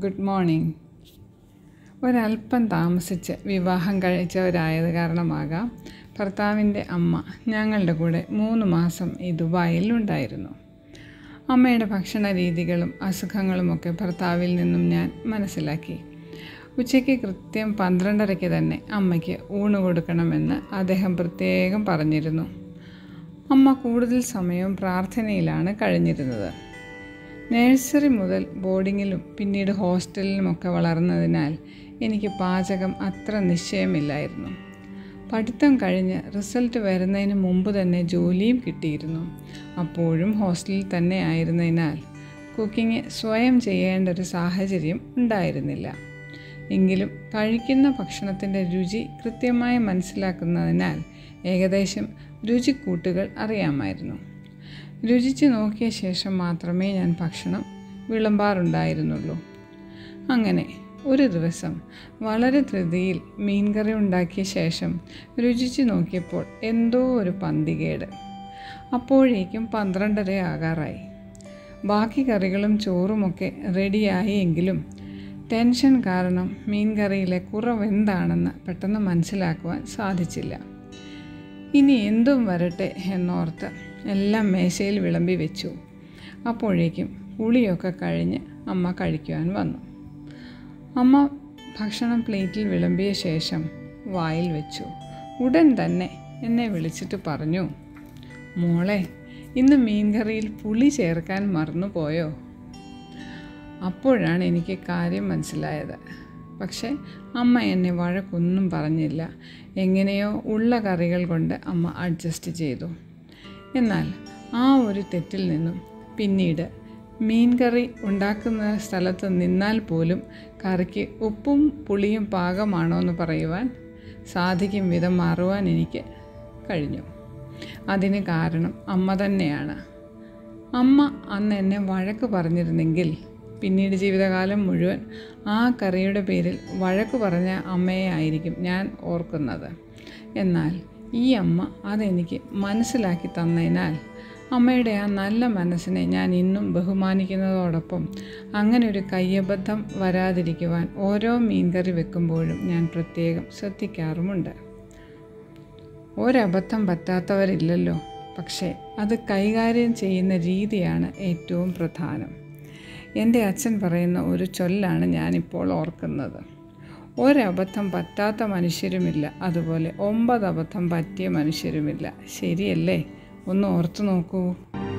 good morning ഒരല്പം താമസിച്ച് വിവാഹം കഴിച്ചവരായത് കാരണമാകാം ഭർത്താവിൻ്റെ അമ്മ ഞങ്ങളുടെ കൂടെ മൂന്ന് മാസം ഈ ദുബായിൽ ഉണ്ടായിരുന്നു അമ്മയുടെ ഭക്ഷണ രീതികളും അസുഖങ്ങളുമൊക്കെ ഭർത്താവിൽ നിന്നും ഞാൻ മനസ്സിലാക്കി ഉച്ചയ്ക്ക് കൃത്യം പന്ത്രണ്ടരയ്ക്ക് തന്നെ അമ്മയ്ക്ക് ഊണ് കൊടുക്കണമെന്ന് അദ്ദേഹം പ്രത്യേകം പറഞ്ഞിരുന്നു അമ്മ കൂടുതൽ സമയവും പ്രാർത്ഥനയിലാണ് കഴിഞ്ഞിരുന്നത് നഴ്സറി മുതൽ ബോർഡിങ്ങിലും പിന്നീട് ഹോസ്റ്റലിലുമൊക്കെ വളർന്നതിനാൽ എനിക്ക് പാചകം അത്ര നിശ്ചയമില്ലായിരുന്നു പഠിത്തം കഴിഞ്ഞ് റിസൾട്ട് വരുന്നതിന് മുമ്പ് തന്നെ ജോലിയും കിട്ടിയിരുന്നു അപ്പോഴും ഹോസ്റ്റലിൽ തന്നെ ആയിരുന്നതിനാൽ കുക്കിംഗ് സ്വയം ചെയ്യേണ്ട ഒരു സാഹചര്യം ഉണ്ടായിരുന്നില്ല എങ്കിലും കഴിക്കുന്ന ഭക്ഷണത്തിൻ്റെ രുചി കൃത്യമായി മനസ്സിലാക്കുന്നതിനാൽ ഏകദേശം രുചിക്കൂട്ടുകൾ അറിയാമായിരുന്നു രുചിച്ച് നോക്കിയ ശേഷം മാത്രമേ ഞാൻ ഭക്ഷണം വിളമ്പാറുണ്ടായിരുന്നുള്ളൂ അങ്ങനെ ഒരു ദിവസം വളരെ ധൃതിയിൽ മീൻകറി ഉണ്ടാക്കിയ ശേഷം രുചിച്ച് നോക്കിയപ്പോൾ എന്തോ ഒരു പന്തികേട് അപ്പോഴേക്കും പന്ത്രണ്ടര ആകാറായി ബാക്കി കറികളും ചോറുമൊക്കെ റെഡിയായി എങ്കിലും ടെൻഷൻ കാരണം മീൻകറിയിലെ കുറവ് എന്താണെന്ന് പെട്ടെന്ന് മനസ്സിലാക്കുവാൻ സാധിച്ചില്ല ഇനി എന്തും വരട്ടെ എന്നോർത്ത് എല്ലാം മേശയിൽ വിളമ്പി വെച്ചു അപ്പോഴേക്കും കുളിയൊക്കെ കഴിഞ്ഞ് അമ്മ കഴിക്കുവാൻ വന്നു അമ്മ ഭക്ഷണം പ്ലേറ്റിൽ വിളമ്പിയ ശേഷം വായിൽ വെച്ചു ഉടൻ തന്നെ എന്നെ വിളിച്ചിട്ട് പറഞ്ഞു മോളെ ഇന്ന് മീൻകറിയിൽ പുളി ചേർക്കാൻ മറന്നുപോയോ അപ്പോഴാണ് എനിക്ക് കാര്യം മനസ്സിലായത് പക്ഷേ അമ്മ എന്നെ വഴക്കൊന്നും പറഞ്ഞില്ല എങ്ങനെയോ ഉള്ള കറികൾ കൊണ്ട് അമ്മ അഡ്ജസ്റ്റ് ചെയ്തു എന്നാൽ ആ ഒരു തെറ്റിൽ നിന്നും പിന്നീട് മീൻ കറി ഉണ്ടാക്കുന്ന സ്ഥലത്ത് നിന്നാൽ പോലും കറിക്ക് ഉപ്പും പുളിയും പാകമാണോ എന്ന് പറയുവാൻ സാധിക്കും വിധം മാറുവാൻ എനിക്ക് കഴിഞ്ഞു അതിന് കാരണം അമ്മ തന്നെയാണ് അമ്മ അന്ന് എന്നെ വഴക്ക് പറഞ്ഞിരുന്നെങ്കിൽ പിന്നീട് ജീവിതകാലം മുഴുവൻ ആ കറിയുടെ പേരിൽ വഴക്ക് പറഞ്ഞ അമ്മയെ ആയിരിക്കും ഞാൻ ഓർക്കുന്നത് എന്നാൽ ഈ അമ്മ അതെനിക്ക് മനസ്സിലാക്കി തന്നതിനാൽ അമ്മയുടെ ആ നല്ല മനസ്സിനെ ഞാൻ ഇന്നും ബഹുമാനിക്കുന്നതോടൊപ്പം അങ്ങനെ ഒരു കയ്യബദ്ധം വരാതിരിക്കുവാൻ ഓരോ മീൻകറി വെക്കുമ്പോഴും ഞാൻ പ്രത്യേകം ശ്രദ്ധിക്കാറുമുണ്ട് ഒരബദ്ധം പറ്റാത്തവരില്ലല്ലോ പക്ഷേ അത് കൈകാര്യം ചെയ്യുന്ന രീതിയാണ് ഏറ്റവും പ്രധാനം എൻ്റെ അച്ഛൻ പറയുന്ന ഒരു ചൊല്ലാണ് ഞാനിപ്പോൾ ഓർക്കുന്നത് ഒരബദ്ധം പറ്റാത്ത മനുഷ്യരുമില്ല അതുപോലെ ഒമ്പത് അബദ്ധം പറ്റിയ മനുഷ്യരുമില്ല ശരിയല്ലേ ഒന്ന് ഓർത്തു നോക്കൂ